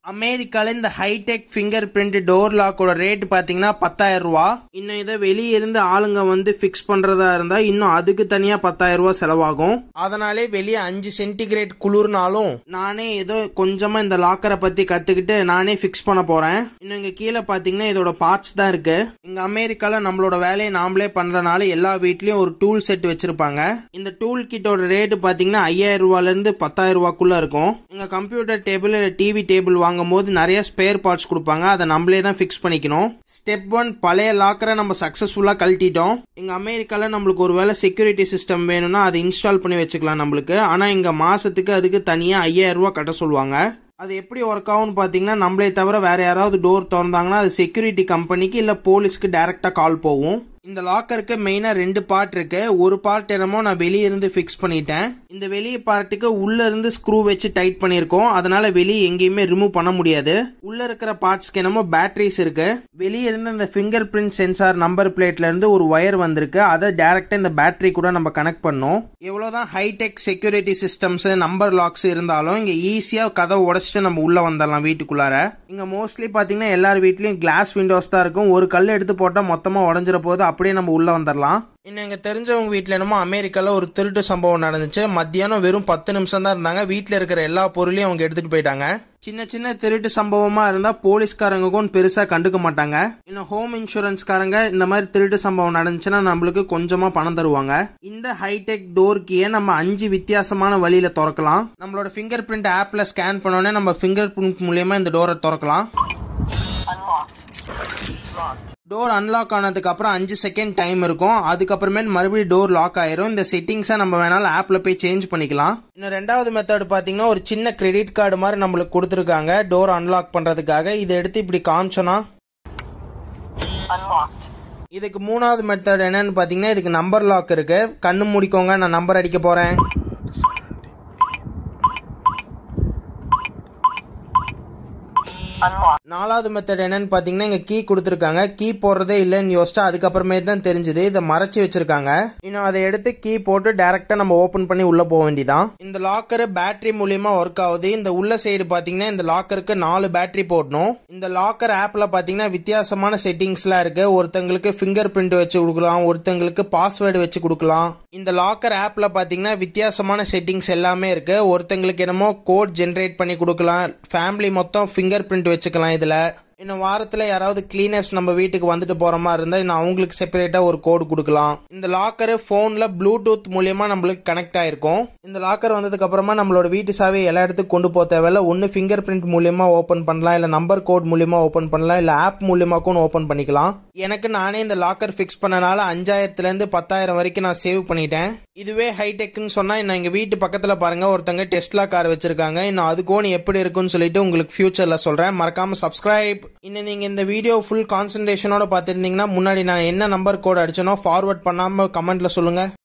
அமெரிக்கால இந்த high tech finger print door லாக்கோட ரேட் பாத்தீங்கன்னா பத்தாயிரம் ரூபா இன்னும் இதை வெளியே இருந்து ஆளுங்க வந்து ஃபிக்ஸ் பண்றதா இருந்தா இன்னும் அதுக்கு தனியா பத்தாயிரம் ரூபா செலவாகும் அதனாலே வெளியே அஞ்சு சென்டிகிரேட் குளிர்னாலும் நானே ஏதோ கொஞ்சமா இந்த லாக்கரை பத்தி கத்துக்கிட்டு நானே ஃபிக்ஸ் பண்ண போறேன் இன்னும் இங்க கீழே பாத்தீங்கன்னா இதோட பார்ட்ஸ் தான் இருக்கு இங்க அமெரிக்கால நம்மளோட வேலையை நாமளே பண்றனால எல்லா வீட்லயும் ஒரு டூல் செட் வச்சிருப்பாங்க இந்த டூல் கிட்டோட ரேட் பாத்தீங்கன்னா ஐயாயிரம் ரூபால இருந்து பத்தாயிரம் ரூபாய்க்குள்ள இருக்கும் இங்க கம்ப்யூட்டர் டேபிள் டிவி டேபிள் வாங்கும் போது நிறைய ஸ்பேர் பார்ட்ஸ் கொடுப்பாங்க அதை நம்மளே தான் ஃபிக்ஸ் பண்ணிக்கணும் ஸ்டெப் ஒன் பழைய லாக்கரை நம்ம சக்சஸ்ஃபுல்லா கழட்டிட்டோம் இங்க அமெரிக்கால நம்மளுக்கு ஒரு வேலை செக்யூரிட்டி சிஸ்டம் வேணும்னா அதை இன்ஸ்டால் பண்ணி வச்சுக்கலாம் நம்மளுக்கு ஆனா இங்க மாசத்துக்கு அதுக்கு தனியா ஐயாயிரம் ரூபாய் கட்ட சொல்லுவாங்க அது எப்படி ஒர்க் ஆகும்னு பாத்தீங்கன்னா நம்மளே தவிர வேற யாராவது டோர் திறந்தாங்கன்னா அது செக்யூரிட்டி கம்பெனிக்கு இல்ல போலீஸ்க்கு டைரக்டா கால் போகும் இந்த லாக்கருக்கு மெயினா ரெண்டு பார்ட் இருக்கு ஒரு பார்ட் என்னமோ நான் வெளியே இருந்து ஃபிக்ஸ் பண்ணிட்டேன் இந்த வெளியே பார்ட்டுக்கு உள்ள இருந்து ஸ்க்ரூ வச்சு டைட் பண்ணிருக்கோம் அதனால வெளியே எங்கேயுமே ரிமூவ் பண்ண முடியாது உள்ள இருக்கிற பார்ட்ஸ்க்கு என்னமோ பேட்டரிஸ் இருக்கு வெளியே இருந்து இந்த ஃபிங்கர் பிரிண்ட் சென்சார் நம்பர் பிளேட்ல இருந்து ஒரு ஒயர் வந்திருக்கு அதை டைரக்டா இந்த பேட்டரி கூட நம்ம கனெக்ட் பண்ணோம் எவ்வளவுதான் high tech security systems number locks இருந்தாலும் இங்க ஈஸியா கதவை உடைச்சிட்டு நம்ம உள்ள வந்துடலாம் வீட்டுக்குள்ளார இங்க மோஸ்ட்லி பாத்தீங்கன்னா எல்லார் வீட்லயும் கிளாஸ் விண்டோஸ் தான் இருக்கும் ஒரு கல் எடுத்து போட்டா மொத்தமா உடஞ்சிர போது அப்படியே நம்ம உள்ள வந்துடலாம் இன்னும் எங்க தெரிஞ்சவங்க வீட்ல என்னமோ அமெரிக்கால ஒரு திருட்டு சம்பவம் நடந்துச்சு மத்தியானம் வெறும் பத்து நிமிஷம் தான் இருந்தாங்க வீட்ல இருக்கிற எல்லா பொருளையும் அவங்க எடுத்துட்டு போயிட்டாங்க சின்ன சின்ன திருட்டு சம்பவமா இருந்தா போலீஸ்காரங்களுக்கும் பெருசா கண்டுக்க மாட்டாங்க இன்னும் ஹோம் இன்சூரன்ஸ்காரங்க இந்த மாதிரி திருட்டு சம்பவம் நடந்துச்சுன்னா நம்மளுக்கு கொஞ்சமா பணம் தருவாங்க இந்த ஹைடெக் டோர் கீயை நம்ம அஞ்சு வித்தியாசமான வழியில திறக்கலாம் நம்மளோட ஃபிங்கர் பிரிண்ட் ஆப்ல ஸ்கேன் பண்ணோன்னே நம்ம ஃபிங்கர் பிரிண்ட் மூலியமா இந்த டோரை திறக்கலாம் டோர் அன்லாக் ஆனதுக்கு அப்புறம் அஞ்சு செகண்ட் டைம் இருக்கும் அதுக்கப்புறமேல் மறுபடியும் டோர் லாக் ஆயிரும் இந்த செட்டிங்ஸை நம்ம வேணாலும் ஆப்ல போய் சேஞ்ச் பண்ணிக்கலாம் இன்னும் ரெண்டாவது மெத்தட் பாத்தீங்கன்னா ஒரு சின்ன கிரெடிட் கார்டு மாதிரி நம்மளுக்கு கொடுத்துருக்காங்க டோர் அன்லாக் பண்றதுக்காக இதை எடுத்து இப்படி காமிச்சோன்னா இதுக்கு மூணாவது மெத்தட் என்னன்னு பாத்தீங்கன்னா இதுக்கு நம்பர் லாக் இருக்கு கண்ணு மூடிக்கோங்க நான் நம்பர் அடிக்க போறேன் நாலாவது மெத்தட் என்னன்னு பாத்தீங்கன்னா இங்க கீ கொடுத்துருக்காங்க கீ போடுறதே இல்லைன்னு யோசிச்சா அதுக்கப்புறமே தான் தெரிஞ்சது இதை மறைச்சு வச்சிருக்காங்க இன்னும் அதை எடுத்து கீ போட்டு டைரக்டா நம்ம ஓபன் பண்ணி உள்ள போக வேண்டியதான் இந்த லாக்கர் பேட்டரி மூலியமா ஒர்க் ஆகுது இந்த உள்ள சைடு பாத்தீங்கன்னா இந்த லாக்கருக்கு நாலு பேட்டரி போடணும் இந்த லாக்கர் ஆப்ல பாத்தீங்கன்னா வித்தியாசமான செட்டிங்ஸ்லாம் இருக்கு ஒருத்தங்களுக்கு ஃபிங்கர் பிரிண்ட் வச்சு கொடுக்கலாம் ஒருத்தங்களுக்கு பாஸ்வேர்டு வச்சு கொடுக்கலாம் இந்த லாக்கர் ஆப்ல பாத்தீங்கன்னா வித்தியாசமான செட்டிங்ஸ் எல்லாமே இருக்கு ஒருத்தங்களுக்கு என்னமோ கோட் ஜென்ரேட் பண்ணி கொடுக்கலாம் ஃபேமிலி மொத்தம் ஃபிங்கர் பிரிண்ட் வச்சுக்கலாம் இதுல இன்னும் வாரத்துல யாராவது கிளீனர்ஸ் நம்ம வீட்டுக்கு வந்துட்டு போற மாதிரி இருந்தா இன்னும் அவங்களுக்கு செப்பரேட்டா ஒரு கோடு கொடுக்கலாம் இந்த லாக்கர் போன்ல ப்ளூடூத் மூலியமா நம்மளுக்கு கனெக்ட் ஆயிருக்கும் இந்த லாக்கர் வந்ததுக்கு அப்புறமா நம்மளோட வீட்டு சாவி எல்லா இடத்துக்கும் கொண்டு போக தேவையில்ல ஒன்னு ஃபிங்கர் பிரிண்ட் மூலியமா ஓபன் பண்ணலாம் இல்ல நம்பர் கோட் மூலியமா ஓபன் பண்ணலாம் இல்ல ஆப் மூலியமா கூட ஓபன் பண்ணிக்கலாம் எனக்கு நானே இந்த லாக்கர் ஃபிக்ஸ் பண்ணனால அஞ்சாயிரத்துல இருந்து பத்தாயிரம் வரைக்கும் நான் சேவ் பண்ணிட்டேன் இதுவே ஹைடெக்னு சொன்னா இன்னும் எங்க வீட்டு பக்கத்துல பாருங்க ஒருத்தங்க டெஸ்லா கார் வச்சிருக்காங்க இன்னும் அதுக்கோன் எப்படி இருக்குன்னு சொல்லிட்டு உங்களுக்கு ஃபியூச்சர்ல சொல்றேன் மறக்காம சப்ஸ்கிரைப் இன்னும் நீங்க இந்த வீடியோ ஃபுல் கான்சன்ட்ரேஷனோட பார்த்துருந்தீங்கன்னா முன்னாடி நான் என்ன நம்பர் கோட் அடிச்சனோ ஃபார்வர்ட் பண்ணாம கமெண்ட்ல சொல்லுங்க